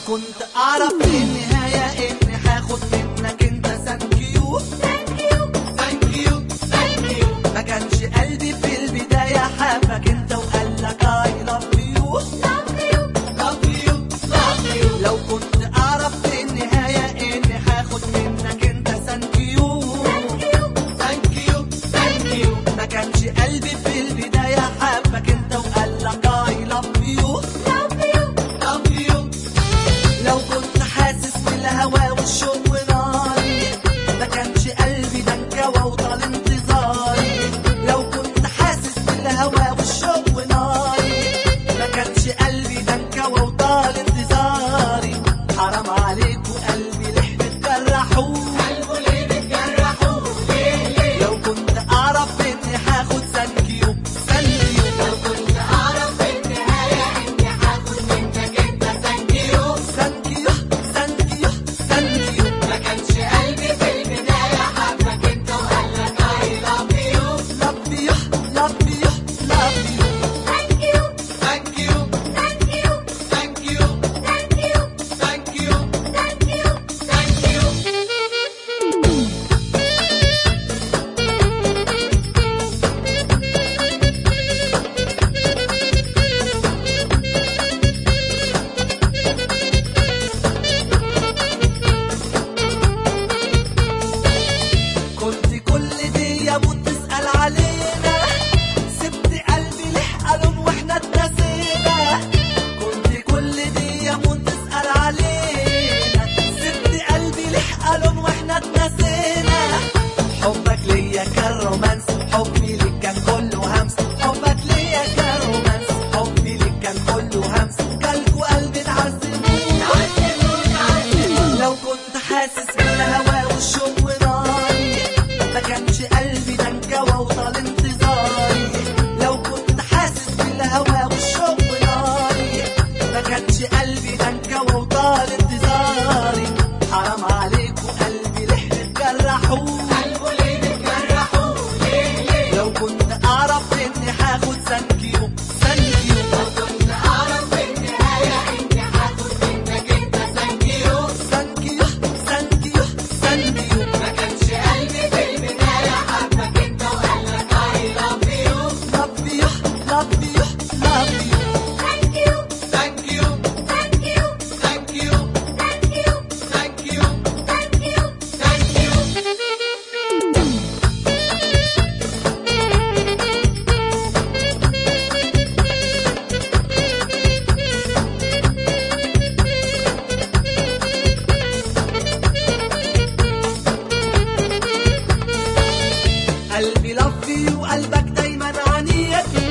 كنت اعرف في النهاية اني هاخد منك انت ثانكيو ثانكيو ثانكيو ما كانش قلبي في البداية حبك انت وقال لك اي لاف يو لاف يو لاف يو لو كنت اعرف في النهاية اني هاخد منك انت ثانكيو ثانكيو ثانكيو ما كانش قلبي في البداية حبك انت وقال لك اي لاف يو لاف يو لو كنت حاسس بالهوا والشوق وناري ما كانش قلبي ده انكوى وطال انتظاري لو كنت حاسس بالهوا والشوق وناري ما كانش قلبي ده انكوى وطال انتظاري حرام عليك وقلبي ليه بتجرحوه قلبه ليه بتجرحوه ليه ليه لو كنت اعرف اني هاخد ثانكيو ثانكيو لو كنت اعرف في النهايه اني هاخد منك انت ثانكيو ثانكيو ثانكيو ثانكيو ما كانش قلبي في البدايه حبك انت وقال لك اي لاف يو لاف يو لاف يو لاف يو ثانكيو ثانكيو ثانكيو ثانكيو كنت كل دي يموت تسأل علينا سبت قلبي ليه ألوم واحنا اتنسينا كنت كل دي يموت تسأل علينا سبت قلبي ليه ألوم واحنا اتنسينا حبك ليا كان رومانس حبي ليك كان كله همس حبك ليا كان رومانس حبي ليك كان كله همس كلكوا قلبي اتعذبوا لو كنت حاسس بالهوا والشوق وناري ما كانش قلبي ده انكوى وطال انتظاري لو كنت حاسس بالهوا والشوق وناري ما كانش قلبي ده انكوى وطال انتظاري حرام عليك وقلبي ليه بتجرحوه قلبه ليه بتجرحوه ليه ليه لو كنت اعرف اني هاخد ثانكيو ثانكيو لو كنت اعرف في النهايه اني هاخد منك انت ثانكيو ثانكيو ثانكيو ثانكيو ما كانش قلبي في البدايه حبك انت وقال لك اي لاف يو لاف يو لاف يو لاف يو ثانكيو ثانكيو ثانكيو ثانكيو قلبي لفي وقلبك دايما عنيد